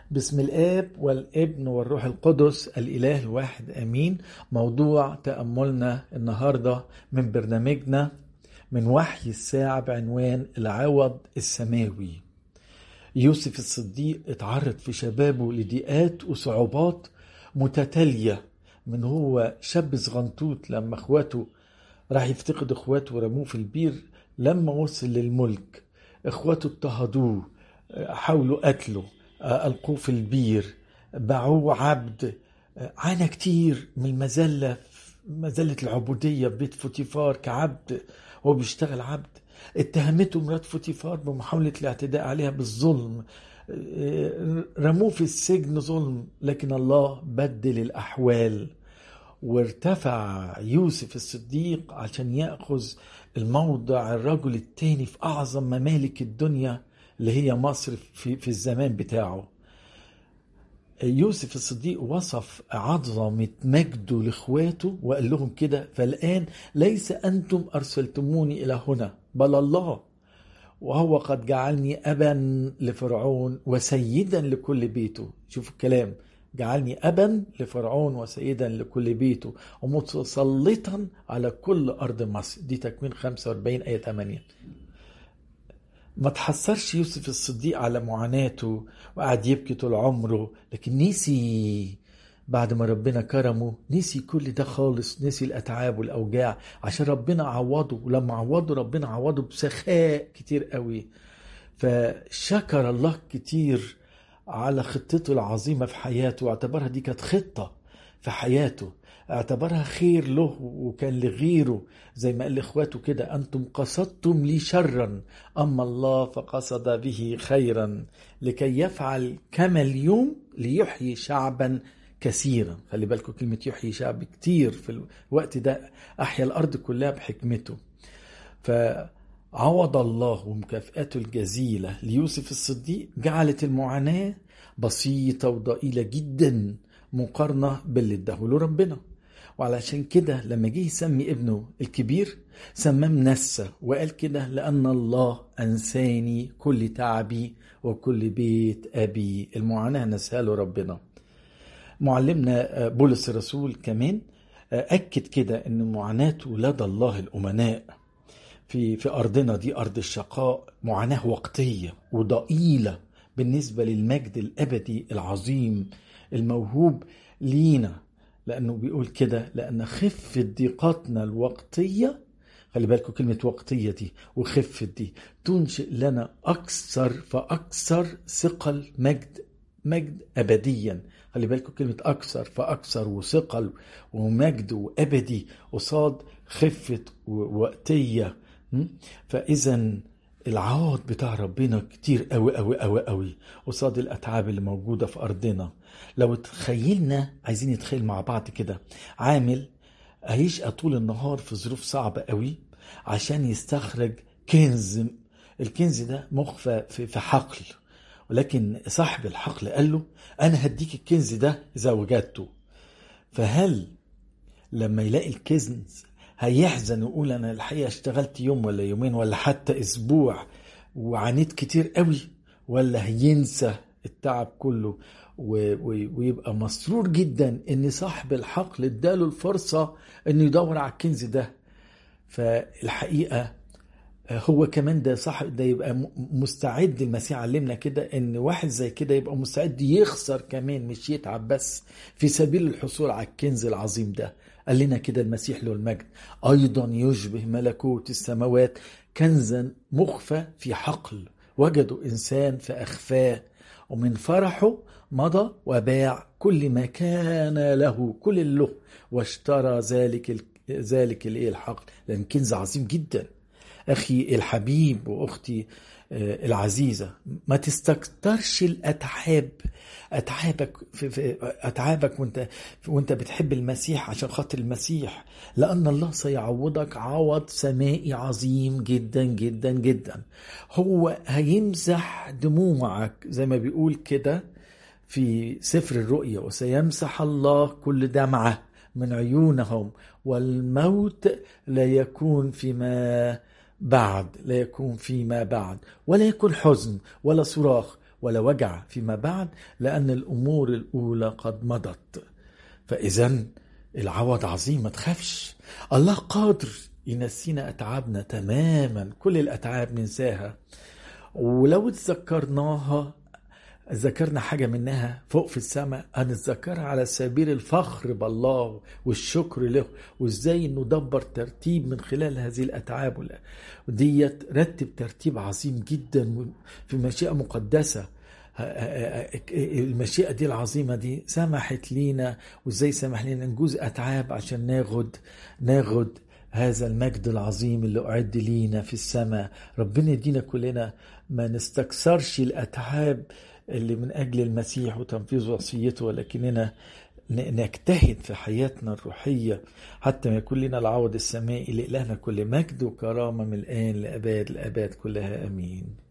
بسم الآب والابن والروح القدس الإله الواحد آمين موضوع تأملنا النهاردة من برنامجنا من وحي الساعة بعنوان العوض السماوي يوسف الصديق اتعرض في شبابه لضيقات وصعوبات متتالية من هو شاب صغنطوط لما اخواته راح يفتقد اخواته ورموه في البير لما وصل للملك اخواته اضطهدوه حاولوا قتله ألقوه في البير باعوه عبد عانى كتير من المذلة مذلة العبودية في بيت فوتيفار كعبد هو بيشتغل عبد اتهمته مرات فوتيفار بمحاولة الاعتداء عليها بالظلم رموه في السجن ظلم لكن الله بدل الأحوال وارتفع يوسف الصديق عشان يأخذ الموضع الرجل التاني في أعظم ممالك الدنيا اللي هي مصر في, في الزمان بتاعه يوسف الصديق وصف عظمة مجده لاخواته وقال لهم كده فالآن ليس أنتم أرسلتموني إلى هنا بل الله وهو قد جعلني أبا لفرعون وسيدا لكل بيته شوف الكلام جعلني أبا لفرعون وسيدا لكل بيته ومتسلطا على كل أرض مصر دي تكوين 45 آية 8 ما تحسرش يوسف الصديق على معاناته وقعد يبكي طول عمره لكن نسي بعد ما ربنا كرمه نسي كل ده خالص نسي الاتعاب والاوجاع عشان ربنا عوضه ولما عوضه ربنا عوضه بسخاء كتير قوي فشكر الله كتير على خطته العظيمه في حياته واعتبرها دي كانت خطه في حياته اعتبرها خير له وكان لغيره زي ما قال لاخواته كده انتم قصدتم لي شرا اما الله فقصد به خيرا لكي يفعل كما اليوم ليحيي شعبا كثيرا خلي بالكم كلمة يحيي شعب كتير في الوقت ده أحيا الأرض كلها بحكمته فعوض الله ومكافئته الجزيلة ليوسف الصديق جعلت المعاناة بسيطة وضئيلة جدا مقارنة باللي اداهوله ربنا وعلشان كده لما جه يسمي ابنه الكبير سماه منسى وقال كده لأن الله أنساني كل تعبي وكل بيت أبي المعاناة نسها له ربنا معلمنا بولس الرسول كمان أكد كده أن معاناة ولاد الله الأمناء في في أرضنا دي أرض الشقاء معاناة وقتية وضئيلة بالنسبة للمجد الأبدي العظيم الموهوب لينا لأنه بيقول كده لأن خفة ضيقاتنا الوقتية خلي بالكم كلمة وقتية دي وخفة دي تنشئ لنا أكثر فأكثر ثقل مجد مجد أبديا خلي بالكم كلمة أكثر فأكثر وثقل ومجد وأبدي قصاد خفة ووقتية فإذا العوض بتاع ربنا كتير قوي قوي قوي قوي قصاد الاتعاب اللي موجوده في ارضنا لو تخيلنا عايزين نتخيل مع بعض كده عامل هيشقى طول النهار في ظروف صعبه قوي عشان يستخرج كنز الكنز ده مخفى في حقل ولكن صاحب الحقل قال له انا هديك الكنز ده اذا وجدته فهل لما يلاقي الكنز هيحزن ويقول انا الحقيقه اشتغلت يوم ولا يومين ولا حتى اسبوع وعانيت كتير قوي ولا هينسى التعب كله ويبقى مسرور جدا ان صاحب الحقل اداله الفرصه انه يدور على الكنز ده فالحقيقه هو كمان ده صح ده يبقى مستعد المسيح علمنا كده ان واحد زي كده يبقى مستعد يخسر كمان مش يتعب بس في سبيل الحصول على الكنز العظيم ده قال لنا كده المسيح له المجد ايضا يشبه ملكوت السماوات كنزا مخفى في حقل وجدوا انسان فاخفاه ومن فرحه مضى وباع كل ما كان له كل اللي له واشترى ذلك ذلك الايه الحقل لان كنز عظيم جدا اخي الحبيب واختي العزيزه ما تستكترش الاتعاب اتعابك في, في اتعابك وانت وانت بتحب المسيح عشان خاطر المسيح لان الله سيعوضك عوض سمائي عظيم جدا جدا جدا هو هيمسح دموعك زي ما بيقول كده في سفر الرؤيا وسيمسح الله كل دمعه من عيونهم والموت لا يكون فيما بعد لا يكون فيما بعد ولا يكون حزن ولا صراخ ولا وجع فيما بعد لأن الأمور الأولى قد مضت فإذا العوض عظيم ما تخافش الله قادر ينسينا أتعابنا تماما كل الأتعاب ننساها ولو اتذكرناها ذكرنا حاجة منها فوق في السماء هنتذكرها على سبيل الفخر بالله والشكر له وازاي انه دبر ترتيب من خلال هذه الاتعاب وديت رتب ترتيب عظيم جدا في مشيئة مقدسة المشيئة دي العظيمة دي سمحت لينا وازاي سمح لينا نجوز اتعاب عشان ناخد ناخد هذا المجد العظيم اللي أعد لينا في السماء ربنا يدينا كلنا ما نستكثرش الأتعاب اللي من أجل المسيح وتنفيذ وصيته ولكننا نجتهد في حياتنا الروحية حتى ما يكون لنا العوض السمائي لإلهنا كل مجد وكرامة من الآن لأباد الأباد كلها أمين